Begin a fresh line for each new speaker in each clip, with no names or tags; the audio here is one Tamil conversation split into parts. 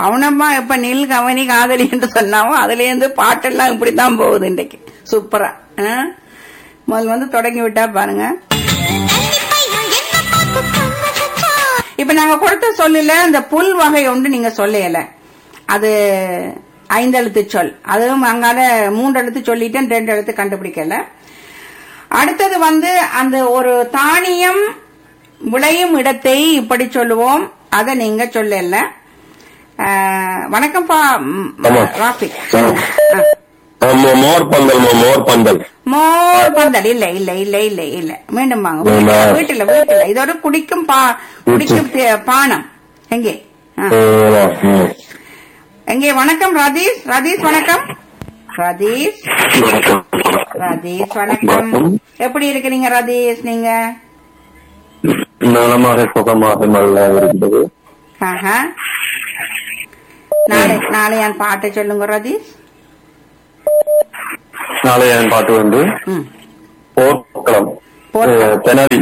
கவனமா இப்ப நில் கவனி காதலி என்று சொன்னாவும் அதுல இருந்து பாட்டெல்லாம் இப்படித்தான் போகுது இன்றைக்கு சூப்பரா ஆ? முதல்ல வந்து தொடங்கி விட்டா பாருங்க இப்ப நாங்க கொடுத்த சொல்லல இந்த புல் வகை ஒன்று நீங்க சொல்லல அது ஐந்தெழுத்து சொல் அதுவும் அங்கால மூன்று எழுத்து சொல்லிட்டேன் ரெண்டு எழுத்து கண்டுபிடிக்கல அடுத்தது வந்து அந்த ஒரு தானியம் விளையும் இடத்தை இப்படி சொல்லுவோம் அதை நீங்க சொல்லல ஆஹ், வணக்கம்ப்பா ம்,
ஆமா.
ராஃபிக்
ஆ.
ஆ.
ஆமா, மோர் பந்தல் மா, மோர் பந்தல்
மோர் பந்தல் இல்ல இல்ல இல்ல இல்ல இல்ல மீண்டும் வாங்க
வேண்டா.
வீட்டுல வீட்டுல இது ஒரு குடிக்கும் பா குடிக்கும் தே- பானம் எங்கே ஆ.
ஆமா, ம்.
எங்கே வணக்கம் ரதீஷ் ரதீஷ் வணக்கம் ரதீஷ் ரதீஷ் வணக்கம் எப்படி இருக்கிறீங்க ரதீஷ் நீங்க
நலமாக சுகமாக நல்லா இருந்தது
ஆஹா. நாளை நாளை என் பாட்டை சொல்லுங்க ரதீஷ்
நாளை என் பாட்டு வந்து
ம்
போர்க்களம்
போர்க்களம்.
தெனாலி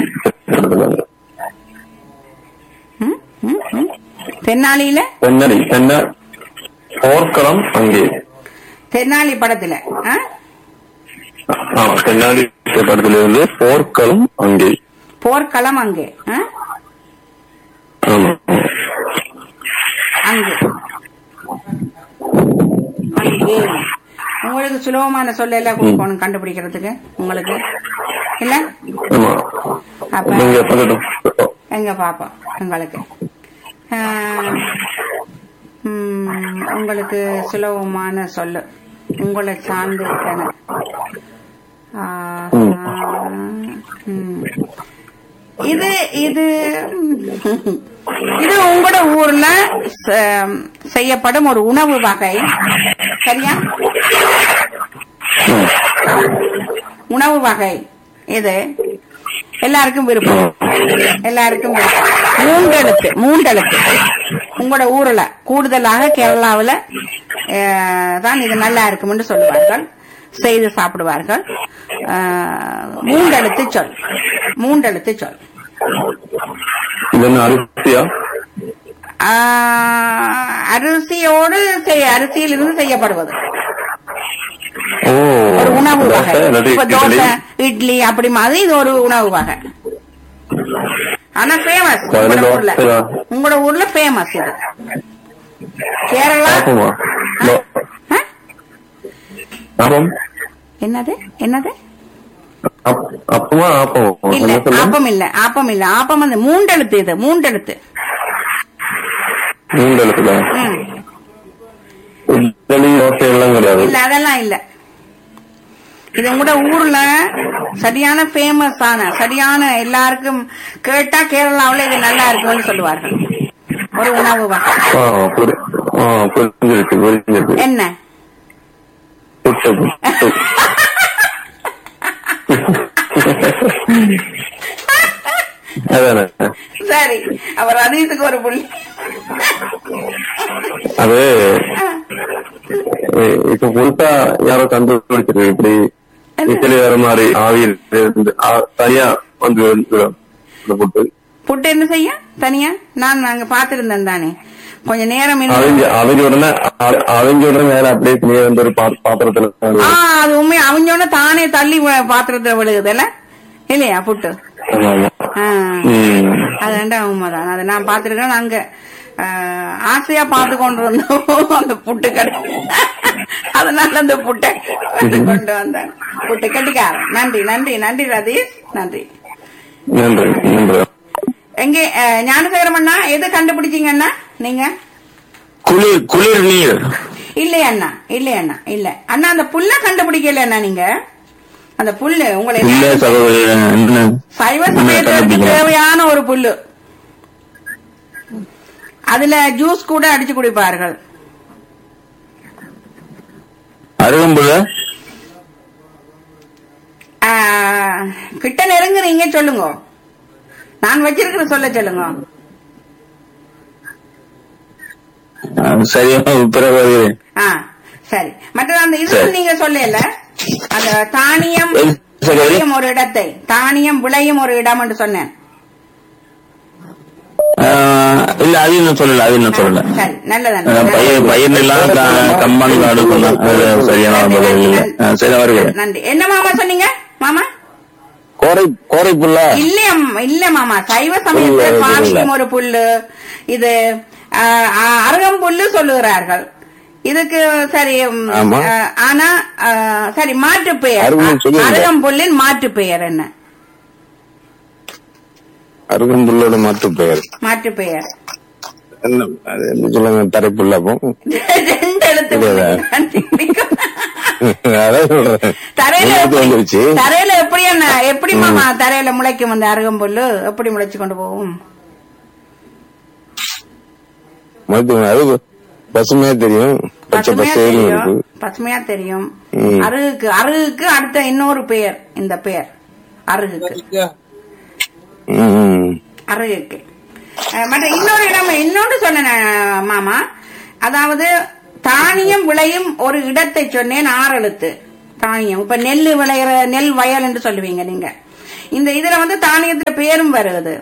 ம், ம், ம். தென்னாலியில
தென்னடி தென்ன போர்க்களம் அங்கே
தென்னாலி படத்துல ஆ?
ஆமா தென்னாலி படத்திலிருந்து போர்க்களம் அங்கே
போர்க்களம் அங்கே ஆ?
ஆமா
அங்கே அங்கே உங்களுக்கு சுலபமான சொல்ல எல்லாம் கொடுக்கணும் கண்டுபிடிக்கிறதுக்கு உங்களுக்கு இல்ல
ஆமா
அப்ப
நீங்க பக்கட்டும்
எங்க பாப்போம் உங்களுக்கு ஆ, ம், உங்களுக்கு சுலபமான சொல்லு உங்களை சார்ந்து இருக்கணும். ஆ,
ம்.
ம். இது இது இது உங்களோட ஊர்ல ச- செய்யப்படும் ஒரு உணவு வகை சரியா
ம்.
உணவு வகை இது எல்லாருக்கும் விருப்பம் எல்லாருக்கும் விருப்பம் மூன்றெழுத்து மூன்றெழுத்து உங்களோட ஊர்ல கூடுதலாக கேரளாவுல அஹ், தான் இது நல்லா இருக்கும்னு சொல்லுவார்கள் செய்து சாப்பிடுவார்கள் அஹ், மூன்றெழுத்து சொல் மூன்றெழுத்து சொல்
இது என்ன அரிசியா
ஆஹ், அரிசியோடு செய்- அரிசியிலிருந்து செய்யப்படுவது
ஓ
ஒரு உணவு வகை
தோசை, இல்லாட்டி
இப்ப
இட்லி.
தோசை இட்லி அப்படி மாதிரி இது ஒரு உணவு வகை ஆனா ஃபேமஸ்
அதுல
உங்களோட ஊர்ல
தோசை.
உங்களோட ஊர்ல ஃபேமஸ் இது கேரளா
ஆப்பமா
ஆ? ஆ?
ஆப்பம்
என்னது என்னது
அப்- அப்பமா ஆப்பம்
இல்ல
என்ன சொல்ல
ஆப்பம் இல்ல ஆப்பம் இல்ல ஆப்பம் வந்து மூண்டெழுத்து இது மூண்டெழுத்து
மூன்று எழுத்துல
ம்.
இட்லி தோசை எல்லாம் கிடையாது
இல்ல அதெல்லாம் இல்ல இது உங்களோட ஊர்ல சரியான ஃபேமஸ் ஆன சரியான எல்லாருக்கும் கேட்டா கேரளாவுல இது நல்லா இருக்கும்னு சொல்லுவார்கள் ஒரு உணவு வகை
ஆ புரி ஆ புரிஞ்சிருக்கு புரிஞ்சிருக்கு
என்ன
புட்டு புட்டு அதானே
சரி அவர் அதீத்துக்கு ஒரு புள்ளி
அது இ- இப்ப புதுசா யாரோ கண்டுபிடிச்சிருக்கு இப்படி இட்லி வர மாதிரி ஆவியில் இருந்து ஆ- தனியா வந்து விழும் இந்த புட்டு
புட்டு என்ன செய்ய தனியா நான் அங்க பாத்திருந்தேன் தானே கொஞ்ச நேரம் இன்னும்
அவங்க அவங்க உடனே அ- அவங்க உடனே மேல அப்படியே துணியை வந்து ஒரு பா- பாத்திரத்துல
ஆ அது உண்மை அவஞ்சோட தானே தள்ளி வ- பாத்திரத்துல விழுகுதுல்ல இல்லையா புட்டு
ஆமா, ஆமா.
ஆ.
ம்.
அது ரெண்டா உண்மைதான் அது நான் பாத்திருக்கேன் அங்க ஆ, ஆசையா பார்த்து கொண்டு வந்தோம் அந்த புட்டு கடை அதனால அந்த புட்டை வந்து கொண்டு வந்தேன் புட்டு கட்டிக்காரன் நன்றி நன்றி நன்றி ரதீஷ் நன்றி
நன்றி நன்றி
எங்கே ஆ, ஞானசேகரம் அண்ணா எது கண்டுபிடிச்சீங்க அண்ணா நீங்க
குளிர் குளிர் நீர்
இல்லை அண்ணா இல்லை அண்ணா இல்ல அண்ணா அந்த புல்ல கண்டுபிடிக்கல அண்ணா நீங்க அந்த புல்லு உங்களை
இல்ல சகோதரி என்ன
சைவ
என்ன
சமயத்திற்கு
கண்டுபிடிக்கல?
தேவையான ஒரு புல்லு அதுல ஜூஸ் கூட அடிச்சு குடிப்பார்கள்
அருகம்புல
ஆ, கிட்ட நெருங்குறீங்க சொல்லுங்க நான் வச்சிருக்கிற சொல்ல சொல்லுங்க
சரியா பிறகு
ஆ சரி மற்ற அந்த இது
சரி.
நீங்க சொல்லல அந்த தானியம்
எது சகோதரி?
விளையும் ஒரு இடத்தை தானியம் விளையும் ஒரு இடம் என்று சொன்னேன்
இல்ல அது இன்னும் சொல்லல அது இன்னும் சொல்லல
சரி நல்லதான்
அஹ், பயிர் பயிர் எல்லாம் கம்பான் சொன்னா அது சரியான பதில் இல்ல அஹ், சரி வருகிறேன்
நன்றி என்ன மாமா சொன்னீங்க மாமா
கோரை கோரை புல்ல
இல்ல அம்மா, இல்ல மாமா சைவ சமயத்துல
இல்ல, இல்ல.
பாவிக்கும் ஒரு புல்லு இது ஆ, ஆ, அருகம்புல்லு சொல்லுகிறார்கள் இதுக்கு சரி ம்,
ஆமா.
ஆ, ஆனா ஆ, சரி மாற்று பெயர்
அருகம்புல் சொல்லுங்க.
அருகம்புல்லின் மாற்று பெயர் என்ன
அருகம்புல்லோட மாற்று பெயர்
மாற்று பெயர்
என்ன அது என்ன சொல்லுங்க தரைப்புல்ல அப்போ
ரெண்டு எழுத்து
இல்ல.
கண்டுபிடிக்கும்.
அதான் சொல்றேன்
தரையில
உங்களுக்கு
எப்படி-
வந்துருச்சு
தரையில எப்படி என்ன எப்படி மாமா தரையில முளைக்கும் அந்த அருகம்புல்லு எப்படி முளைச்சு கொண்டு போகும்
மருத்துவம் அது பசுமையா தெரியும் பச்சை
பசுமையா
பசையிலும்
தெரியும்
இருக்கு
பசுமையா தெரியும்
ம்.
அருகுக்கு அருகுக்கு அடுத்த இன்னொரு பெயர் இந்த பெயர் அருகுக்கு
ம், ம்.
அருகுக்கு அஹ், மற்ற இன்னொரு இடம் இன்னொன்று சொன்னேன் அஹ், மாமா அதாவது தானியம் விளையும் ஒரு இடத்தை சொன்னேன் ஆறு எழுத்து தானியம் இப்ப நெல் விளையிற நெல் வயல் என்று சொல்லுவீங்க நீங்க இந்த இதுல வந்து தானியத்துல பேரும் வருது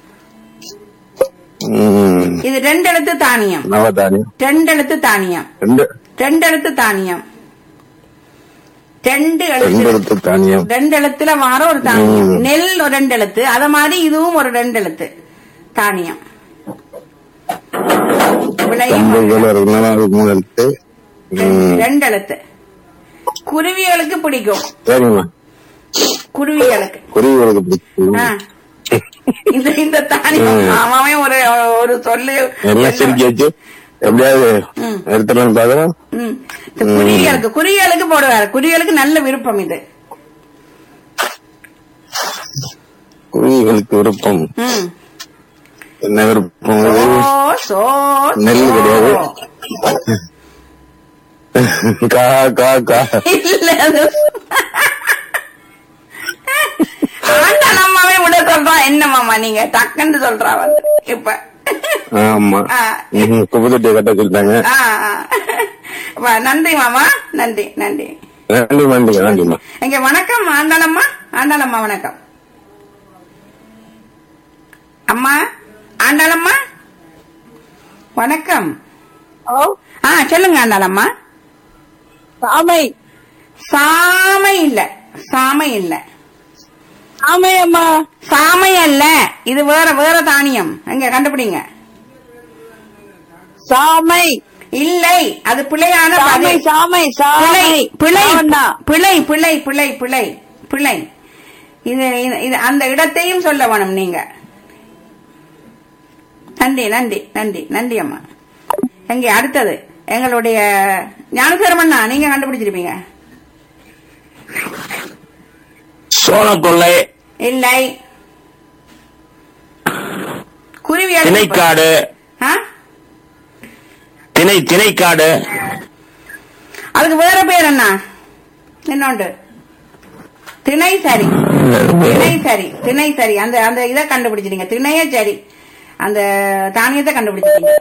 ம்.
இது ரெண்டு எழுத்து தானியம்
நவதானியம்
ரெண்டு எழுத்து தானியம்
ரெண்டு
ரெண்டு எழுத்து தானியம் ரெண்டு
ரெண்டு
எழுத்து
எழுத்து தானியம்
ரெண்டு எழுத்துல வார ஒரு தானியம் நெல் ஒரு ரெண்டு எழுத்து அத மாதிரி இதுவும் ஒரு ரெண்டு எழுத்து தானியம் விளையும்
கம்பு போல இருக்கனால அது மூணு எழுத்து ம்.
ரெண்டு எழுத்து குருவிகளுக்கு பிடிக்கும்
சரிம்மா
குருவிகளுக்கு
குருவிகளுக்கு பிடிக்கும்
ஆ. இந்த இந்த தானியம்
ம்.
மாமாவே ஒரு ஒரு சொல்லு
எல்லாம் சிரிக்க வச்சு எப்படியாவது
ம்.
எடுத்துடலாம்னு பாக்குறோம்
ம். இந்த குருவிகளுக்கு குருவிகளுக்கு போடுவாரு குருவிகளுக்கு நல்ல விருப்பம் இது
குருவிகளுக்கு விருப்பம்
ம்
என்ன விருப்பம்
சோ
இது?
சோ
நெல்
சோ.
கிடையாது. கா கா கா
இல்ல அது ஆண்டாள் அம்மாவே விட சொல்றான் என்ன மாமா நீங்க டக்குன்னு சொல்றா வந்து இப்ப
ஆமா
ஆ.
ம், குப்பத்தொட்டியை கட்ட சொல்லிட்டாங்க
ஆ, ஆ. வா, நன்றி மாமா நன்றி நன்றி
நன்றி நன்றி நன்றிம்மா
இங்க வணக்கம் ஆண்டாளம்மா ஆண்டாளம்மா வணக்கம் அம்மா ஆண்டாளம்மா வணக்கம்
ஓ
ஆ சொல்லுங்க ஆண்டாளம்மா
சாமை
சாமை இல்ல சாமை இல்ல
சாமை அம்மா
சாமை அல்ல இது வேற வேற தானியம் எங்க கண்டுபிடிங்க
சாமை
இல்லை அது பிழையான
சாமை
பதில்.
சாமை
பிழை
சாமை
பிழை
சாவண்ணா.
பிழை பிழை பிழை பிழை பிழை இது இது- இது அந்த இடத்தையும் சொல்ல வேணும் நீங்க நன்றி நன்றி நன்றி நன்றி அம்மா எங்க அடுத்தது எங்களுடைய ஞானசேரமண்ணா நீங்க கண்டுபிடிச்சிருப்பீங்க
சோழ கொள்ளை
இல்லை குருவி அடுத்து-
திணைக்காடு
ஆ?
திணை திணைக்காடு
அதுக்கு வேற பேர் என்ன இன்னொன்று திணை சரி திணை சரி திணை சரி அந்த அந்த இதை கண்டுபிடிச்சிட்டீங்க திணையே சரி அந்த தானியத்தை கண்டுபிடிச்சிட்டீங்க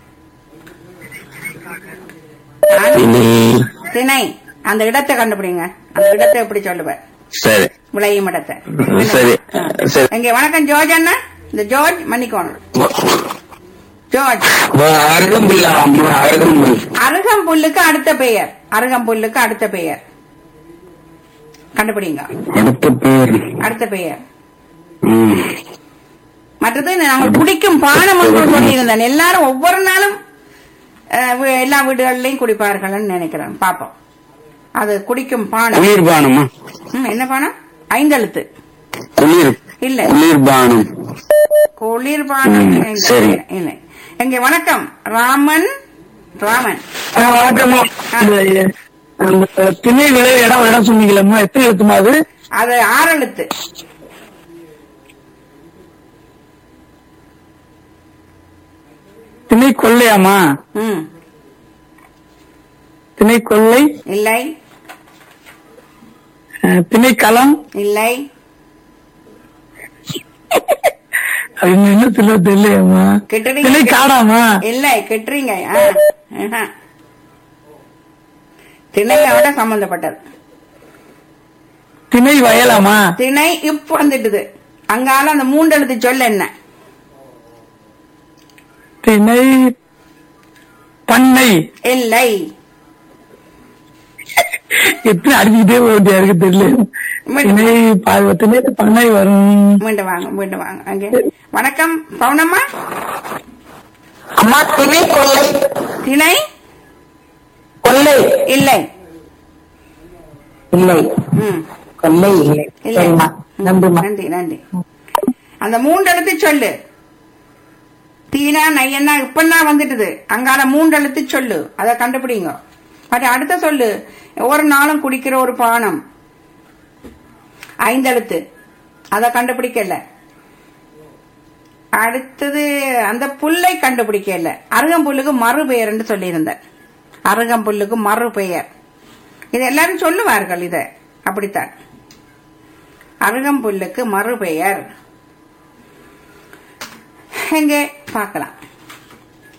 தானி-
திணை
திணை அந்த இடத்தை கண்டுபிடிங்க அந்த இடத்தை எப்படி சொல்லுவேன்
சரி
விளையும் இடத்தை
சரி சரி
இங்க வணக்கம் ஜார்ஜ் அண்ணா இந்த ஜார்ஜ் மன்னிக்கோணும் ஜார்ஜ்
அருகம்புல்ல அம்மா அருகம்புல்
அருகம்புல்லுக்கு அடுத்த பெயர் அருகம்புல்லுக்கு அடுத்த பெயர் கண்டுபிடிங்க
அடுத்த பேர்
அடுத்த பெயர்
ம்.
மற்றது நாங்கள் குடிக்கும் பானம் என்று சொல்லியிருந்தேன் எல்லாரும் ஒவ்வொரு நாளும் அஹ், வீ- எல்லா வீடுகள்லயும் குடிப்பார்கள்னு நினைக்கிறேன் பாப்போம் அது குடிக்கும் பானம்
குளிர்பானமா
ம், என்ன பானம் ஐந்தெழுத்து
குளிர்
இல்ல
குளிர்பானம்
குளிர்பானம்
ம்,
இல்லை,
சரி.
இல்லை எங்க வணக்கம் ராமன் ராமன்
வணக்கம்மா இந்த- அந்த திணை விளை இடம் இடம் சொன்னீங்களம்மா எத்தனை எழுத்துமா அது
அது ஆறெழுத்து
திணை கொள்ளையாமா
ம்
திணை கொள்ளை
இல்லை
அஹ், திணை களம்
இல்லை
அது இன்னும் என்ன சொல்ல தெரியலையாமா
கிட்டறீங்க
திணை காடாமா
இல்லை கெட்டுறீங்க ஆ, ஆஹா. திணையோட சம்பந்தப்பட்டது
திணை வயலாமா
திணை இப்ப வந்துட்டுது அங்கால அந்த மூண்டெழுத்து சொல்ல என்ன
திணை பண்ணை
இல்லை
எப்படி அடிச்சுக்கிட்டே போக வேண்டியா இருக்கு தெரியல திணை பா- திணை பண்ணை வரும்
மீண்டும் வாங்க மீண்டும் வாங்க அங்கே வணக்கம் பவுனம்மா
அம்மா திணை கொள்ளை
திணை
கொள்ளை
இல்லை
இல்லை
ம்
கொள்ளை இல்லை
இல்லை
சரிம்மா
ம்,
நன்றிம்மா
நன்றி நன்றி அந்த மூன்று எழுத்து சொல்லு தீனா நையன்னா இப்பன்னா வந்துட்டுது அங்கால மூன்று எழுத்து சொல்லு அத கண்டுபிடிங்க மற்ற அடுத்த சொல்லு ஒரு நாளும் குடிக்கிற ஒரு பானம் ஐந்தெழுத்து அத கண்டுபிடிக்கல அடுத்தது அந்த புல்லை கண்டுபிடிக்கல அருகம்புல்லுக்கு மறு பெயர்ன்னு சொல்லியிருந்தேன் அருகம்புல்லுக்கு மறு பெயர் இது எல்லாரும் சொல்லுவார்கள் இத அப்படித்தான் அருகம்புல்லுக்கு மறுபெயர் எங்கே பார்க்கலாம்